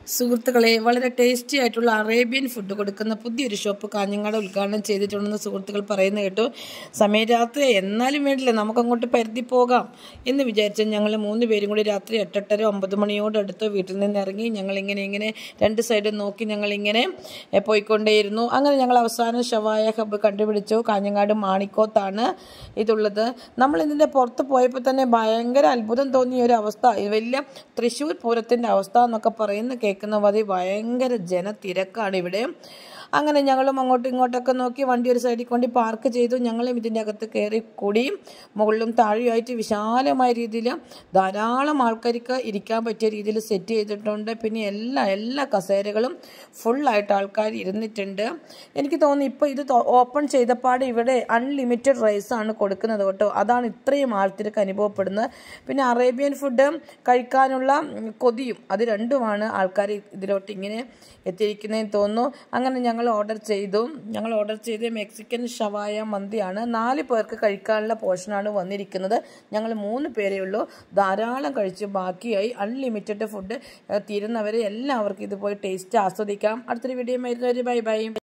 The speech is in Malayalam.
സുഹൃത്തുക്കളെ വളരെ ടേസ്റ്റി ആയിട്ടുള്ള അറേബ്യൻ ഫുഡ് കൊടുക്കുന്ന പുതിയൊരു ഷോപ്പ് കാഞ്ഞങ്ങാട് ഉദ്ഘാടനം ചെയ്തിട്ടുണ്ടെന്ന് സുഹൃത്തുക്കൾ പറയുന്ന കേട്ടു സമയം രാത്രി എന്നാലും വേണ്ടില്ല നമുക്ക് അങ്ങോട്ട് പരുത്തി പോകാം എന്ന് വിചാരിച്ച് ഞങ്ങൾ മൂന്ന് പേരും കൂടി രാത്രി എട്ടെട്ടര ഒമ്പത് മണിയോട് അടുത്ത് വീട്ടിൽ നിന്ന് ഇറങ്ങി ഞങ്ങൾ ഇങ്ങനെ ഇങ്ങനെ രണ്ട് സൈഡും നോക്കി ഞങ്ങൾ ഇങ്ങനെ എ, പോയിക്കൊണ്ടേയിരുന്നു അങ്ങനെ ഞങ്ങൾ അവസാനം ഷവായ ഹബ്ബ് കണ്ടുപിടിച്ചു കാഞ്ഞങ്ങാട് മാണിക്കോത്താണ് ഇതുള്ളത് നമ്മൾ ഇതിൻ്റെ പുറത്ത് പോയപ്പോൾ തന്നെ ഭയങ്കര അത്ഭുതം തോന്നിയ ഒരു അവസ്ഥ ഇത് വലിയ തൃശ്ശൂർ പൂരത്തിൻ്റെ അവസ്ഥ എന്നൊക്കെ പറയുന്ന കേൾക്കുന്ന മതി ഭയങ്കര ജനത്തിരക്കാണ് ഇവിടെ അങ്ങനെ ഞങ്ങളും അങ്ങോട്ടും ഇങ്ങോട്ടൊക്കെ നോക്കി വണ്ടി ഒരു സൈഡിൽ കൊണ്ട് പാർക്ക് ചെയ്തു ഞങ്ങളും ഇതിൻ്റെ അകത്ത് കയറി കൂടി മുകളിലും താഴെയായിട്ട് വിശാലമായ രീതിയിൽ ധാരാളം ആൾക്കാർക്ക് ഇരിക്കാൻ പറ്റിയ രീതിയിൽ സെറ്റ് ചെയ്തിട്ടുണ്ട് പിന്നെ എല്ലാ എല്ലാ കസേരകളും ഫുള്ളായിട്ട് ആൾക്കാർ ഇരുന്നിട്ടുണ്ട് എനിക്ക് തോന്നുന്നു ഇപ്പോൾ ഇത് ഓപ്പൺ ചെയ്തപ്പാട് ഇവിടെ അൺലിമിറ്റഡ് റൈസാണ് കൊടുക്കുന്നത് കേട്ടോ അതാണ് ഇത്രയും ആൾത്തിരക്ക് അനുഭവപ്പെടുന്നത് പിന്നെ അറേബ്യൻ ഫുഡ് കഴിക്കാനുള്ള ഉം, കൊതിയും അത് രണ്ടുമാണ് ആൾക്കാർ ഇതിലോട്ട് ഇങ്ങനെ എത്തിയിരിക്കുന്നതെന്ന് തോന്നുന്നു അങ്ങനെ ഞങ്ങൾ ഓർഡർ ചെയ്തു ഞങ്ങൾ ഓർഡർ ചെയ്ത് മെക്സിക്കൻ ഷവായ മന്തിയാണ് നാല് പേർക്ക് കഴിക്കാനുള്ള പോർഷനാണ് വന്നിരിക്കുന്നത് ഞങ്ങൾ മൂന്ന് പേരേ ഉള്ളൂ ധാരാളം കഴിച്ച് ബാക്കിയായി അൺലിമിറ്റഡ് ഫുഡ് തീരുന്നവരെ എല്ലാവർക്കും ഇത് പോയി ടേസ്റ്റ് ആസ്വദിക്കാം അടുത്തൊരു വീഡിയോ ആയിരുന്നു ബൈ ബൈ